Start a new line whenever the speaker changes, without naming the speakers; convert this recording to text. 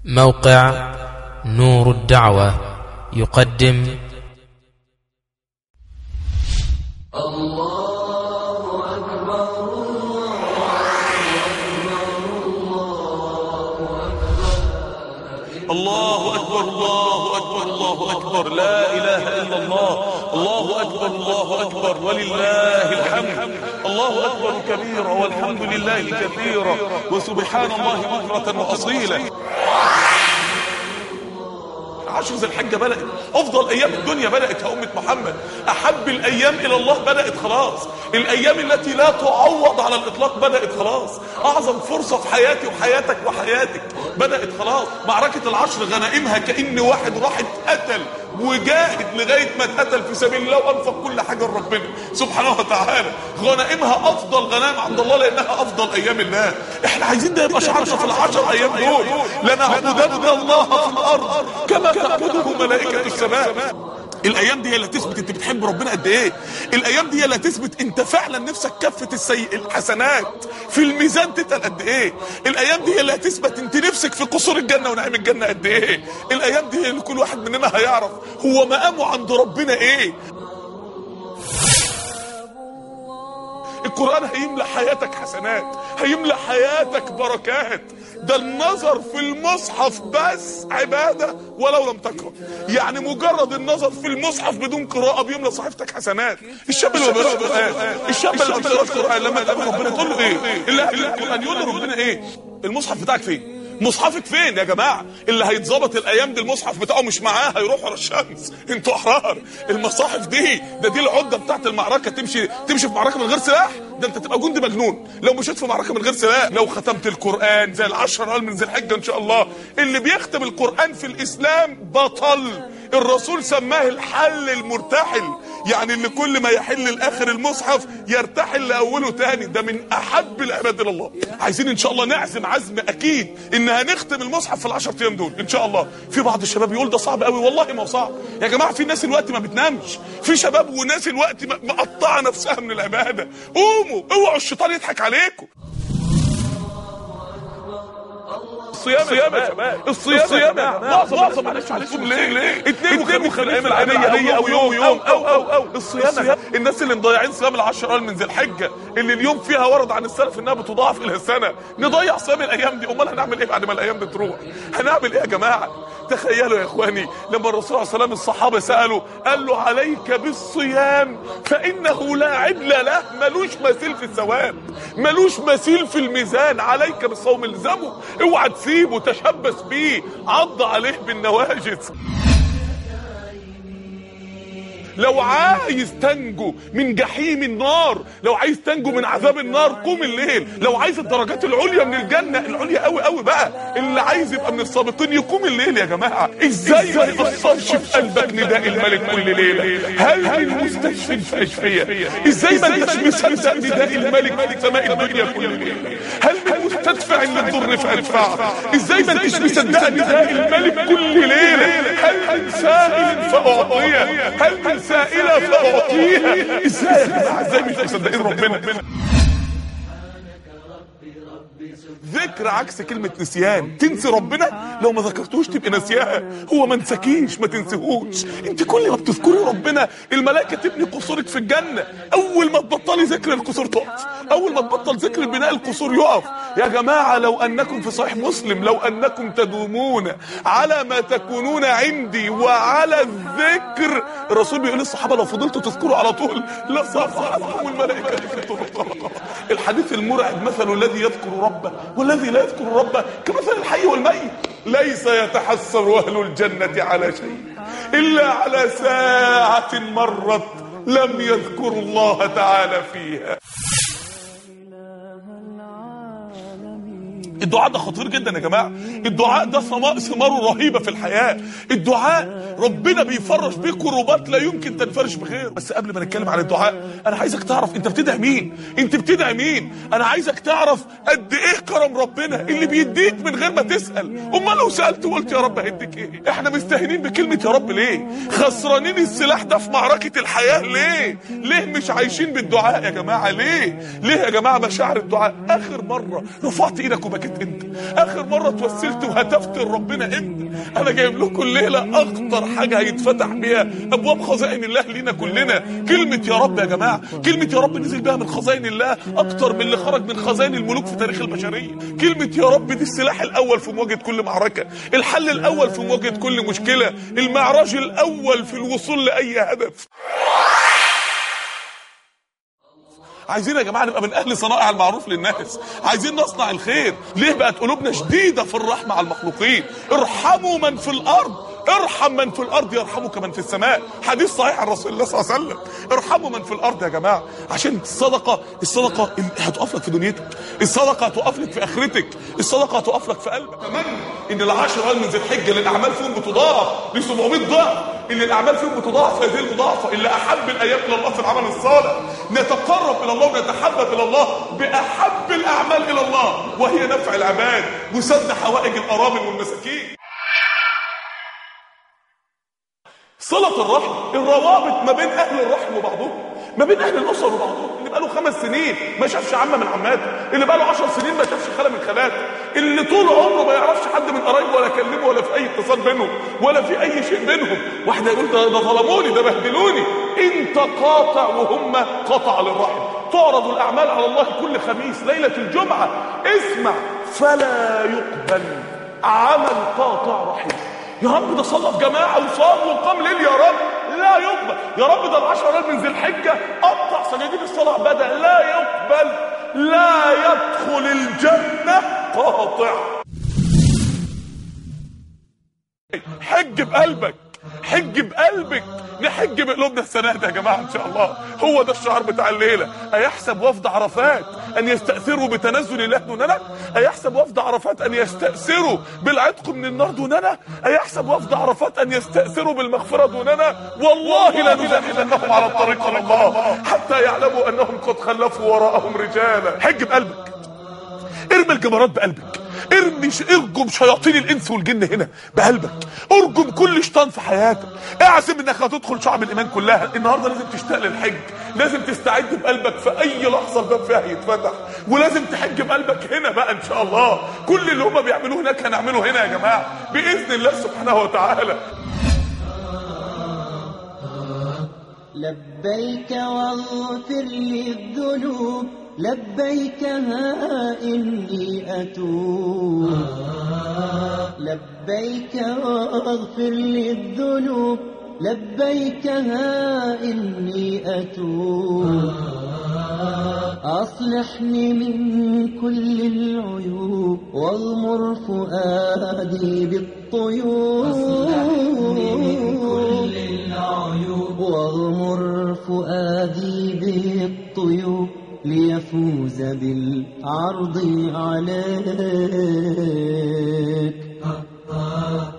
موقع نور الدعوة يقدم
الله أكبر الله أكبر الله أكبر لا إله إلا الله الله أكبر الله أكبر ولله الحمد الله أكبر كبيرا والحمد لله كثيرا وسبحان الله بكرة وأصيلا عشر ذي الحجة بدأت أفضل أيام الدنيا بدأت يا أمة محمد أحب الأيام إلى الله بدأت خلاص الأيام التي لا تعوض على الإطلاق بدأت خلاص أعظم فرصة في حياتي وحياتك وحياتك بدأت خلاص معركة العشر غنائمها كأن واحد راح اتقتل وجاهد لغاية ما اتقتل في سبيل الله وأنفق كل حاجة لربنا سبحانه وتعالى غنائمها أفضل غنائم عند الله لأنها أفضل أيام الله احنا عايزين ده يبقى شعارنا في العشر أيام دول لنعبدن الله في الأرض كما تعبده ملائكة السماء الايام دي هي اللي هتثبت انت بتحب ربنا قد ايه الايام دي هي اللي هتثبت انت فعلا نفسك كفه السيء الحسنات في الميزان تتقل قد ايه الايام دي هي اللي هتثبت انت نفسك في قصور الجنه ونعيم الجنه قد ايه الايام دي هي اللي كل واحد مننا هيعرف هو مقامه عند ربنا ايه القرآن هيملى حياتك حسنات هيملى حياتك بركات ده النظر في المصحف بس عبادة ولو لم تقرأ يعني مجرد النظر في المصحف بدون قراءة بيملى صحيفتك حسنات الشاب اللي ما بيقراش قرآن الشاب اللي ما بيقراش قرآن لما يقابل ربنا تقول له ايه اللي قبل القرآن يقول له ربنا ايه المصحف بتاعك فين مصحفك فين يا جماعة اللي هيتظبط الايام دي المصحف بتاعه مش معاه هيروح ورا الشمس انتوا احرار المصاحف دي ده دي العدة بتاعت المعركة تمشي تمشي في معركة من غير سلاح ده انت تبقى جندي مجنون لو مشيت في معركة من غير سلاح لو ختمت القرآن زي العشر قال من ذي الحجة ان شاء الله اللي بيختم القرآن في الاسلام بطل الرسول سماه الحل المرتحل يعني اللي كل ما يحل الاخر المصحف يرتحل لاوله تاني ده من احب العباد الى الله عايزين ان شاء الله نعزم عزم اكيد ان هنختم المصحف في العشر ايام دول ان شاء الله في بعض الشباب يقول ده صعب قوي والله ما هو صعب يا جماعه في ناس الوقت ما بتنامش في شباب وناس الوقت مقطعه نفسها من العباده قوموا اوعوا الشيطان يضحك عليكم الصيام الصيام يا شباب الصيام الصيام يا معظم معظم معلش معلش ليه اثنين وخميس الايام العاديه او يوم يوم او او او الصيام الناس اللي مضيعين صيام العشر من ذي الحجه اللي اليوم فيها ورد عن السلف انها بتضاعف الى السنه نضيع صيام الايام دي امال هنعمل ايه بعد ما الايام دي تروح هنعمل ايه يا جماعه تخيلوا يا اخواني لما الرسول عليه الصلاه والسلام الصحابه سالوا قال له عليك بالصيام فانه لا عدل له ملوش مثيل في الثواب ملوش مثيل في الميزان عليك بالصوم الزمه اوعى تسيبه تشبث بيه عض عليه بالنواجذ لو عايز تنجو من جحيم النار لو عايز تنجو من عذاب النار قوم الليل لو عايز الدرجات العليا من الجنة العليا قوي قوي بقى اللي عايز يبقى من السابقين يقوم الليل يا جماعة ازاي ما يأثرش في قلبك نداء الملك كل ليلة هل من مستشفى في أشفية ازاي ما انتش مصدق نداء الملك في سماء الدنيا كل ليلة هل من مستدفع للضر فأدفع ازاي ما انتش مصدق نداء الملك كل ليلة هل من سائل فأعطيه هل من سائلة فأعطيها ازاي يا جماعة ازاي مش مصدقين ربنا ذكر عكس كلمة نسيان تنسي ربنا لو ما ذكرتوش تبقى نسيها هو ما نسكيش ما تنسيهوش انت كل ما بتذكري ربنا الملائكة تبني قصورك في الجنة اول ما تبطلي ذكر القصور تقف اول ما تبطل ذكر بناء القصور يقف يا جماعة لو انكم في صحيح مسلم لو انكم تدومون على ما تكونون عندي وعلى الذكر الرسول بيقول للصحابة لو فضلتوا تذكروا على طول لصفحتكم الملائكة الحديث المرعب مثل الذي يذكر ربه والذي لا يذكر ربه كمثل الحي والميت ليس يتحسر أهل الجنة على شيء إلا على ساعة مرت لم يذكروا الله تعالى فيها الدعاء ده خطير جدا يا جماعه الدعاء ده ثماره رهيبه في الحياه الدعاء ربنا بيفرش بيه كروبات لا يمكن تنفرش بخير بس قبل ما نتكلم عن الدعاء انا عايزك تعرف انت بتدعي مين انت بتدعي مين انا عايزك تعرف قد ايه كرم ربنا اللي بيديك من غير ما تسال امال لو سالت وقلت يا رب هديك ايه احنا مستهينين بكلمه يا رب ليه خسرانين السلاح ده في معركه الحياه ليه ليه مش عايشين بالدعاء يا جماعه ليه ليه يا جماعه مشاعر الدعاء اخر مره رفعت ايدك وبكيت امتى اخر مره توسلت وهتفت لربنا امتى انا جايب لكم الليله اكتر حاجه هيتفتح بيها ابواب خزائن الله لينا كلنا كلمه يا رب يا جماعه كلمه يا رب نزل بيها من خزائن الله اكتر من اللي خرج من خزائن الملوك في تاريخ البشريه كلمه يا رب دي السلاح الاول في مواجهه كل معركه الحل الاول في مواجهه كل مشكله المعراج الاول في الوصول لاي هدف عايزين يا جماعه نبقى من اهل صنائع المعروف للناس عايزين نصنع الخير ليه بقت قلوبنا شديده في الرحمه على المخلوقين ارحموا من في الارض ارحم من في الارض يرحمك من في السماء حديث صحيح عن رسول الله صلى الله عليه وسلم ارحموا من في الارض يا جماعه عشان الصدقه الصدقه هتقف لك في دنيتك الصدقه هتقف لك في اخرتك الصدقه هتقف لك في قلبك اتمنى ان العشر ايام من ذي الحجه اللي الاعمال فيهم بتضاعف ل 700 ضعف اللي الاعمال فيهم بتضاعف هذه المضاعفه اللي احب الايام الى الله في العمل الصالح نتقرب الى الله ونتحبب الى الله باحب الاعمال الى الله وهي نفع العباد وسد حوائج الارامل والمساكين صلة الرحم الروابط ما بين أهل الرحم وبعضهم ما بين أهل الأسر وبعضهم اللي بقاله خمس سنين ما شافش عمة من عماته اللي بقاله عشر سنين ما شافش خالة من خالاته اللي طول عمره ما يعرفش حد من قرايبه ولا كلمه ولا في أي اتصال بينهم ولا في أي شيء بينهم واحد يقول ده ده ظلموني ده بهدلوني أنت قاطع وهم قطع للرحم تعرض الأعمال على الله كل خميس ليلة الجمعة اسمع فلا يقبل عمل قاطع رحم يا رب ده صلى في جماعه وصام وقام ليل يا رب لا يقبل يا رب ده العشر ايام من ذي الحجه قطع سجاجيد الصلاه بدا لا يقبل لا يدخل الجنه قاطع حج بقلبك حج بقلبك نحج بقلوبنا السنه دي يا جماعه ان شاء الله هو ده الشعار بتاع الليله ايحسب وفد عرفات ان يستاثروا بتنزل الله دوننا ايحسب وفد عرفات ان يستاثروا بالعتق من النار دوننا ايحسب وفد عرفات ان يستاثروا بالمغفره دوننا والله لا نزاحمنهم على الطريق من الله حتى يعلموا انهم قد خلفوا وراءهم رجالا حج بقلبك ارمي الجمرات بقلبك ارمي ش... ارجم شياطين الانس والجن هنا بقلبك ارجم كل شيطان في حياتك اعزم انك هتدخل شعب الايمان كلها النهارده لازم تشتاق للحج لازم تستعد بقلبك في اي لحظه الباب فيها هيتفتح ولازم تحج بقلبك هنا بقى ان شاء الله كل اللي هم بيعملوه هناك هنعمله هنا يا جماعه باذن الله سبحانه وتعالى
لبيك واغفر لي الذنوب لبيك ها إني أتوب لبيك واغفر لي الذنوب لبيك ها إني أتوب أصلحني من كل العيوب واغمر فؤادي بالطيوب واغمر فؤادي بالطيوب ليفوز بالعرض عليك